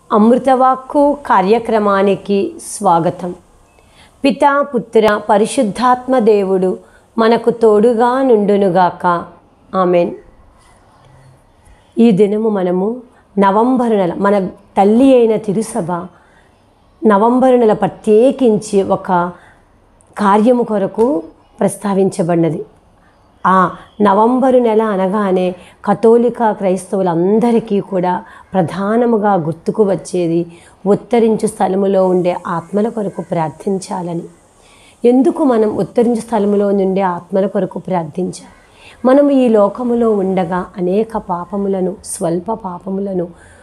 అమృతవాక్కు కార్యక్రమానికి స్వాగతం పితా పుత్ర పరిశుద్ధాత్మ దేవుడు మనకు తోడుగా నుండునుగాక ఆమెన్ ఈ దినము మనము నవంబరు నెల మన తల్లి అయిన తిరుసభ నవంబరు నెల ప్రత్యేకించి ఒక కార్యము కొరకు ప్రస్తావించబడినది ఆ నవంబరు నెల అనగానే కథోలిక క్రైస్తవులందరికీ కూడా ప్రధానముగా గుర్తుకు వచ్చేది ఉత్తరించు స్థలములో ఉండే ఆత్మల కొరకు ప్రార్థించాలని ఎందుకు మనం ఉత్తరించు స్థలములో నుండే ఆత్మల కొరకు ప్రార్థించాలి మనం ఈ లోకములో ఉండగా అనేక పాపములను స్వల్ప పాపములను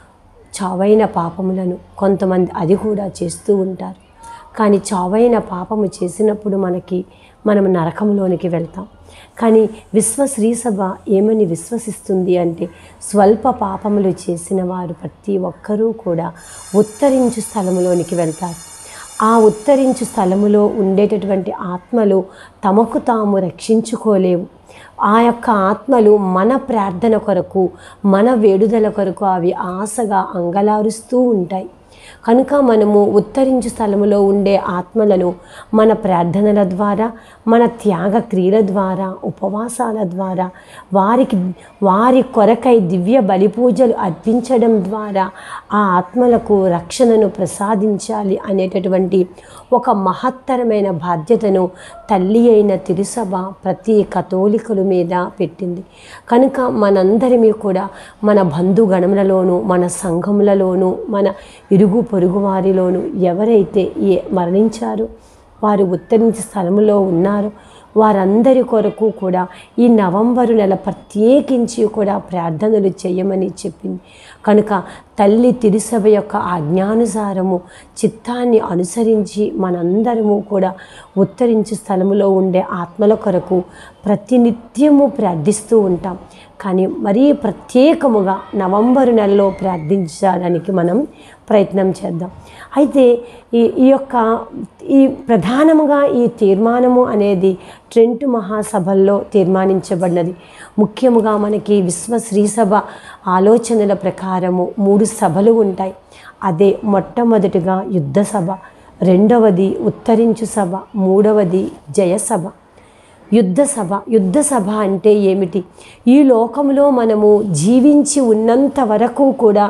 చావైన పాపములను కొంతమంది అది కూడా చేస్తూ ఉంటారు కానీ చావైన పాపము చేసినప్పుడు మనకి మనం నరకంలోనికి వెళ్తాం కానీ విశ్వ శ్రీసభ ఏమని విశ్వసిస్తుంది అంటే స్వల్ప పాపములు చేసిన వారు ప్రతి ఒక్కరూ కూడా ఉత్తరించు స్థలములోనికి వెళ్తారు ఆ ఉత్తరించు స్థలములో ఉండేటటువంటి ఆత్మలు తమకు తాము రక్షించుకోలేవు ఆ యొక్క ఆత్మలు మన ప్రార్థన కొరకు మన వేడుదల కొరకు అవి ఆశగా అంగలారుస్తూ ఉంటాయి కనుక మనము ఉత్తరించు స్థలములో ఉండే ఆత్మలను మన ప్రార్థనల ద్వారా మన త్యాగ క్రియల ద్వారా ఉపవాసాల ద్వారా వారికి వారి కొరకై దివ్య బలి పూజలు అర్పించడం ద్వారా ఆ ఆత్మలకు రక్షణను ప్రసాదించాలి అనేటటువంటి ఒక మహత్తరమైన బాధ్యతను తల్లి అయిన తిరుసభ ప్రతి కథోలికుల మీద పెట్టింది కనుక మనందరిమీ కూడా మన బంధుగణములలోనూ మన సంఘములలోనూ మన ఇరుగు పొరుగు వారిలోనూ ఎవరైతే ఏ మరణించారో వారు ఉత్తరించే స్థలములో ఉన్నారో వారందరి కొరకు కూడా ఈ నవంబరు నెల ప్రత్యేకించి కూడా ప్రార్థనలు చేయమని చెప్పింది కనుక తల్లి తిరుసభ యొక్క ఆజ్ఞానుసారము చిత్తాన్ని అనుసరించి మనందరము కూడా ఉత్తరించు స్థలములో ఉండే ఆత్మల కొరకు ప్రతినిత్యము ప్రార్థిస్తూ ఉంటాం కానీ మరీ ప్రత్యేకముగా నవంబరు నెలలో ప్రార్థించడానికి మనం ప్రయత్నం చేద్దాం అయితే ఈ ఈ యొక్క ఈ ప్రధానముగా ఈ తీర్మానము అనేది ట్రెంట్ మహాసభల్లో తీర్మానించబడినది ముఖ్యముగా మనకి విశ్వ శ్రీసభ ఆలోచనల ప్రకారము మూడు సభలు ఉంటాయి అదే మొట్టమొదటిగా యుద్ధ సభ రెండవది ఉత్తరించు సభ మూడవది జయసభ యుద్ధ సభ యుద్ధ సభ అంటే ఏమిటి ఈ లోకంలో మనము జీవించి ఉన్నంత వరకు కూడా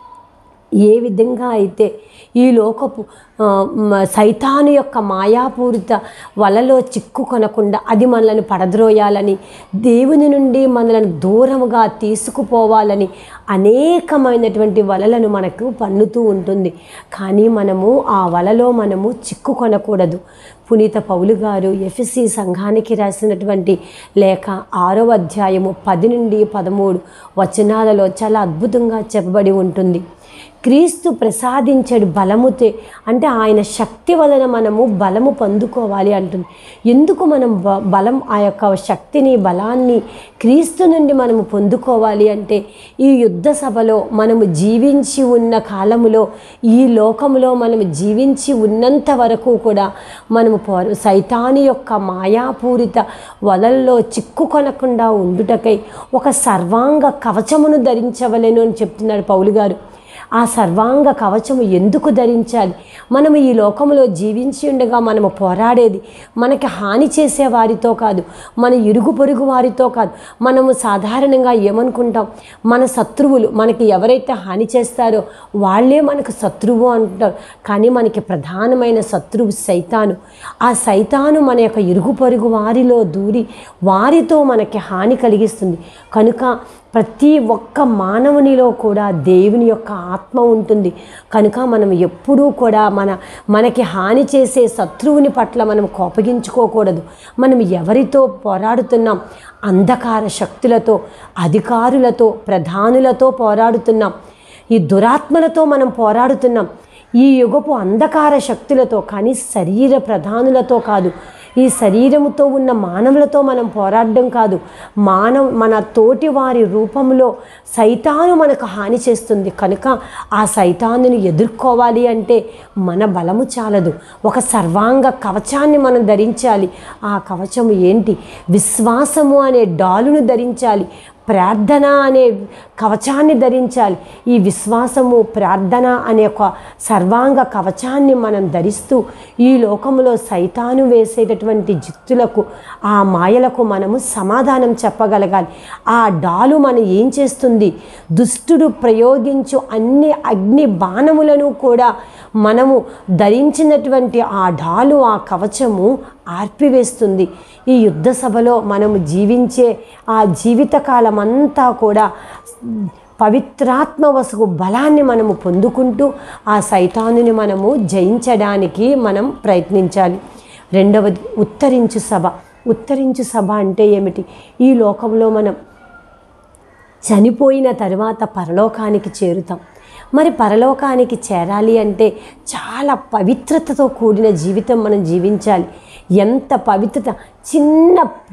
ఏ విధంగా అయితే ఈ లోకపు ఆ, మ- సైతాను యొక్క మాయాపూరిత వలలో చిక్కుకొనకుండా అది మనల్ని పడద్రోయాలని దేవుని నుండి మనల్ని దూరముగా తీసుకుపోవాలని అనేకమైనటువంటి వలలను మనకు పన్నుతూ ఉంటుంది కానీ మనము ఆ వలలో మనము చిక్కుకొనకూడదు పునీత పౌలు గారు ఎఫ్ఎస్సి సంఘానికి రాసినటువంటి లేఖ ఆరో అధ్యాయము పది నుండి పదమూడు వచనాలలో చాలా అద్భుతంగా చెప్పబడి ఉంటుంది క్రీస్తు ప్రసాదించాడు బలముతే అంటే ఆయన శక్తి వలన మనము బలము పొందుకోవాలి అంటుంది ఎందుకు మనం బ బలం ఆ యొక్క శక్తిని బలాన్ని క్రీస్తు నుండి మనము పొందుకోవాలి అంటే ఈ యుద్ధ సభలో మనము జీవించి ఉన్న కాలములో ఈ లోకములో మనము జీవించి ఉన్నంత వరకు కూడా మనము పో సైతాని యొక్క మాయాపూరిత వలల్లో చిక్కుకొనకుండా ఉండుటకై ఒక సర్వాంగ కవచమును ధరించవలెను అని చెప్తున్నాడు పౌలు గారు ఆ సర్వాంగ కవచము ఎందుకు ధరించాలి మనము ఈ లోకంలో జీవించి ఉండగా మనము పోరాడేది మనకి హాని చేసే వారితో కాదు మన ఇరుగు పొరుగు వారితో కాదు మనము సాధారణంగా ఏమనుకుంటాం మన శత్రువులు మనకి ఎవరైతే హాని చేస్తారో వాళ్ళే మనకు శత్రువు అంటారు కానీ మనకి ప్రధానమైన శత్రువు సైతాను ఆ సైతాను మన యొక్క ఇరుగు పొరుగు వారిలో దూరి వారితో మనకి హాని కలిగిస్తుంది కనుక ప్రతి ఒక్క మానవునిలో కూడా దేవుని యొక్క ఆత్మ ఉంటుంది కనుక మనం ఎప్పుడూ కూడా మన మనకి హాని చేసే శత్రువుని పట్ల మనం కోపగించుకోకూడదు మనం ఎవరితో పోరాడుతున్నాం అంధకార శక్తులతో అధికారులతో ప్రధానులతో పోరాడుతున్నాం ఈ దురాత్మలతో మనం పోరాడుతున్నాం ఈ యుగపు అంధకార శక్తులతో కానీ శరీర ప్రధానులతో కాదు ఈ శరీరముతో ఉన్న మానవులతో మనం పోరాడడం కాదు మానవ మన తోటి వారి రూపంలో సైతాను మనకు హాని చేస్తుంది కనుక ఆ సైతానుని ఎదుర్కోవాలి అంటే మన బలము చాలదు ఒక సర్వాంగ కవచాన్ని మనం ధరించాలి ఆ కవచము ఏంటి విశ్వాసము అనే డాలును ధరించాలి ప్రార్థన అనే కవచాన్ని ధరించాలి ఈ విశ్వాసము ప్రార్థన అనే ఒక సర్వాంగ కవచాన్ని మనం ధరిస్తూ ఈ లోకంలో సైతాను వేసేటటువంటి జిత్తులకు ఆ మాయలకు మనము సమాధానం చెప్పగలగాలి ఆ డాలు మనం ఏం చేస్తుంది దుష్టుడు ప్రయోగించు అన్ని అగ్ని బాణములను కూడా మనము ధరించినటువంటి ఆ డాలు ఆ కవచము ఆర్పివేస్తుంది ఈ యుద్ధ సభలో మనము జీవించే ఆ జీవితకాలం అంతా కూడా పవిత్రాత్మ వసుకు బలాన్ని మనము పొందుకుంటూ ఆ సైతానుని మనము జయించడానికి మనం ప్రయత్నించాలి రెండవది ఉత్తరించు సభ ఉత్తరించు సభ అంటే ఏమిటి ఈ లోకంలో మనం చనిపోయిన తర్వాత పరలోకానికి చేరుతాం మరి పరలోకానికి చేరాలి అంటే చాలా పవిత్రతతో కూడిన జీవితం మనం జీవించాలి ఎంత పవిత్రత చిన్న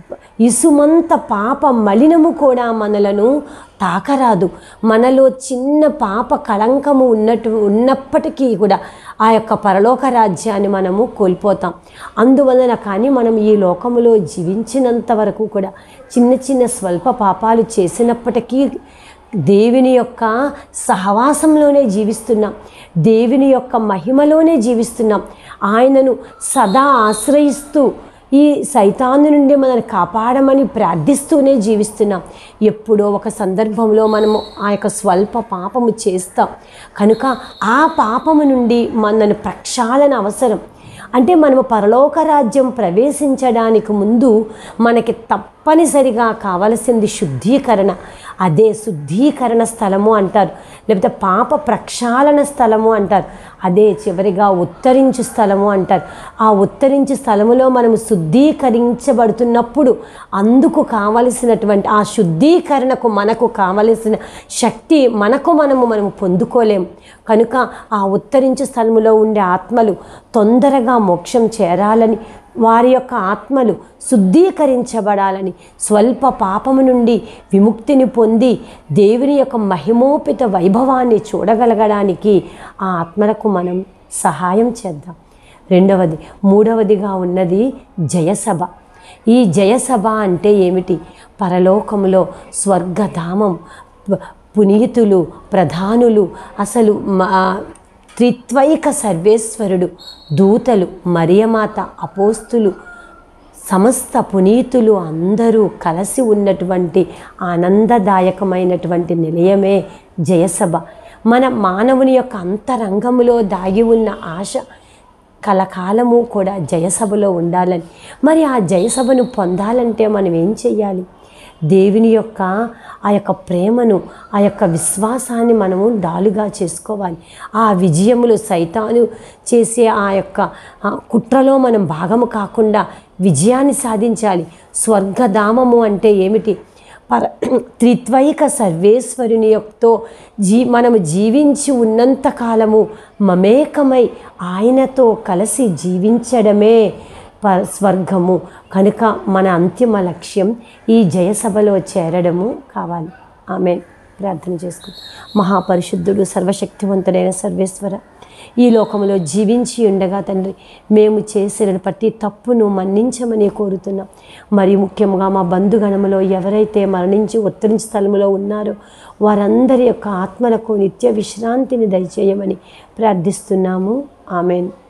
ఇసుమంత పాప మలినము కూడా మనలను తాకరాదు మనలో చిన్న పాప కళంకము ఉన్నట్టు ఉన్నప్పటికీ కూడా ఆ యొక్క పరలోక రాజ్యాన్ని మనము కోల్పోతాం అందువలన కానీ మనం ఈ లోకములో జీవించినంత వరకు కూడా చిన్న చిన్న స్వల్ప పాపాలు చేసినప్పటికీ దేవుని యొక్క సహవాసంలోనే జీవిస్తున్నాం దేవుని యొక్క మహిమలోనే జీవిస్తున్నాం ఆయనను సదా ఆశ్రయిస్తూ ఈ సైతాను నుండి మనల్ని కాపాడమని ప్రార్థిస్తూనే జీవిస్తున్నాం ఎప్పుడో ఒక సందర్భంలో మనము ఆ యొక్క స్వల్ప పాపము చేస్తాం కనుక ఆ పాపము నుండి మనను ప్రక్షాళన అవసరం అంటే మనము పరలోక రాజ్యం ప్రవేశించడానికి ముందు మనకి తప్పనిసరిగా కావలసింది శుద్ధీకరణ అదే శుద్ధీకరణ స్థలము అంటారు లేకపోతే పాప ప్రక్షాళన స్థలము అంటారు అదే చివరిగా ఉత్తరించు స్థలము అంటారు ఆ ఉత్తరించు స్థలములో మనము శుద్ధీకరించబడుతున్నప్పుడు అందుకు కావలసినటువంటి ఆ శుద్ధీకరణకు మనకు కావలసిన శక్తి మనకు మనము మనము పొందుకోలేము కనుక ఆ ఉత్తరించు స్థలములో ఉండే ఆత్మలు తొందరగా మోక్షం చేరాలని వారి యొక్క ఆత్మలు శుద్ధీకరించబడాలని స్వల్ప పాపము నుండి విముక్తిని పొంది దేవుని యొక్క మహిమోపిత వైభవాన్ని చూడగలగడానికి ఆ ఆత్మలకు మనం సహాయం చేద్దాం రెండవది మూడవదిగా ఉన్నది జయసభ ఈ జయసభ అంటే ఏమిటి పరలోకములో స్వర్గధామం ప- పునీతులు ప్రధానులు అసలు మా త్రిత్వైక సర్వేశ్వరుడు దూతలు మరియమాత అపోస్తులు సమస్త పునీతులు అందరూ కలిసి ఉన్నటువంటి ఆనందదాయకమైనటువంటి నిలయమే జయసభ మన మానవుని యొక్క అంతరంగములో దాగి ఉన్న ఆశ కలకాలము కూడా జయసభలో ఉండాలని మరి ఆ జయసభను పొందాలంటే మనం ఏం చెయ్యాలి దేవుని యొక్క ఆ యొక్క ప్రేమను ఆ యొక్క విశ్వాసాన్ని మనము డాలుగా చేసుకోవాలి ఆ విజయములు సైతాను చేసే ఆ యొక్క ఆ, కుట్రలో మనం భాగము కాకుండా విజయాన్ని సాధించాలి స్వర్గధామము అంటే ఏమిటి పర త్రిత్వైక సర్వేశ్వరుని యొక్కతో జీ మనము జీవించి ఉన్నంత కాలము మమేకమై ఆయనతో కలిసి జీవించడమే ప స్వర్గము కనుక మన అంతిమ లక్ష్యం ఈ జయసభలో చేరడము కావాలి ఆమె ప్రార్థన చేసుకుంటాం మహాపరిశుద్ధుడు సర్వశక్తివంతుడైన సర్వేశ్వర ఈ లోకంలో జీవించి ఉండగా తండ్రి మేము చేసిన ప్రతి తప్పును మన్నించమని కోరుతున్నాం మరి ముఖ్యంగా మా బంధుగణములో ఎవరైతే మరణించి ఉత్తరించి స్థలములో ఉన్నారో వారందరి యొక్క ఆత్మలకు నిత్య విశ్రాంతిని దయచేయమని ప్రార్థిస్తున్నాము ఆమెన్